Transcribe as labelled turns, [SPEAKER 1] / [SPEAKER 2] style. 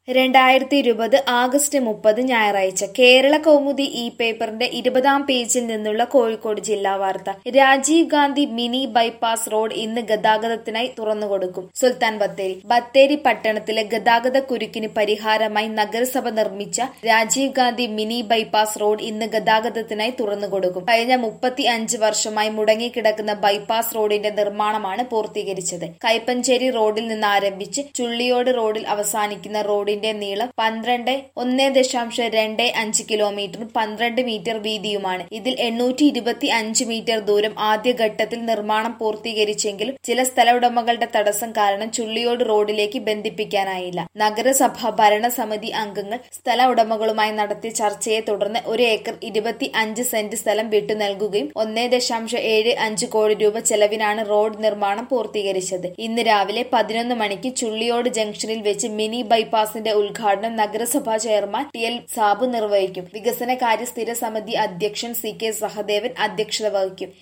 [SPEAKER 1] രണ്ടായിരത്തി ഇരുപത് ആഗസ്റ്റ് മുപ്പത് ഞായറാഴ്ച കേരള കൗമുദി ഇ പേപ്പറിന്റെ ഇരുപതാം പേജിൽ നിന്നുള്ള കോഴിക്കോട് ജില്ലാ വാർത്ത Rajiv Gandhi mini bypass road ഇന്ന് ഗതാഗതത്തിനായി തുറന്നുകൊടുക്കും സുൽത്താൻ ബത്തേരി ബത്തേരി പട്ടണത്തിലെ ഗതാഗത കുരുക്കിന് പരിഹാരമായി നഗരസഭ നിർമ്മിച്ച Rajiv Gandhi mini bypass road ഇന്ന് ഗതാഗതത്തിനായി തുറന്നുകൊടുക്കും കഴിഞ്ഞ മുപ്പത്തി അഞ്ച് വർഷമായി മുടങ്ങിക്കിടക്കുന്ന ബൈപ്പാസ് റോഡിന്റെ നിർമ്മാണമാണ് പൂർത്തീകരിച്ചത് കൈപ്പഞ്ചേരി റോഡിൽ നിന്ന് ആരംഭിച്ച് ചുള്ളിയോട് റോഡിൽ അവസാനിക്കുന്ന റോഡിന്റെ നീളം പന്ത്രണ്ട് ഒന്ന് ദശാംശം രണ്ട് അഞ്ച് കിലോമീറ്ററും പന്ത്രണ്ട് മീറ്റർ വീതിയുമാണ് ഇതിൽ എണ്ണൂറ്റി ഇരുപത്തി അഞ്ച് മീറ്റർ ദൂരം ആദ്യഘട്ടത്തിൽ നിർമ്മാണം പൂർത്തീകരിച്ചെങ്കിലും ചില സ്ഥല ഉടമകളുടെ തടസ്സം കാരണം ചുള്ളിയോട് റോഡിലേക്ക് ബന്ധിപ്പിക്കാനായില്ല നഗരസഭ ഭരണസമിതി അംഗങ്ങൾ സ്ഥല ഉടമകളുമായി നടത്തിയ ചർച്ചയെ തുടർന്ന് ഒരു ഏക്കർ ഇരുപത്തി അഞ്ച് സെന്റ് സ്ഥലം വിട്ടു നൽകുകയും ഒന്നേ ദശാംശം ഏഴ് അഞ്ച് കോടി രൂപ ചെലവിനാണ് റോഡ് നിർമ്മാണം പൂർത്തീകരിച്ചത് ഇന്ന് രാവിലെ പതിനൊന്ന് മണിക്ക് ചുള്ളിയോട് ജംഗ്ഷനിൽ വെച്ച് മിനി ബൈപ്പാസിന്റെ ഉദ്ഘാടനം നഗരസഭാ ചെയർമാൻ ടി എൽ സാബു നിർവഹിക്കും വികസനകാര്യ സ്ഥിര സമിതി അധ്യക്ഷൻ സി കെ സഹദേവൻ അധ്യക്ഷത വഹിക്കും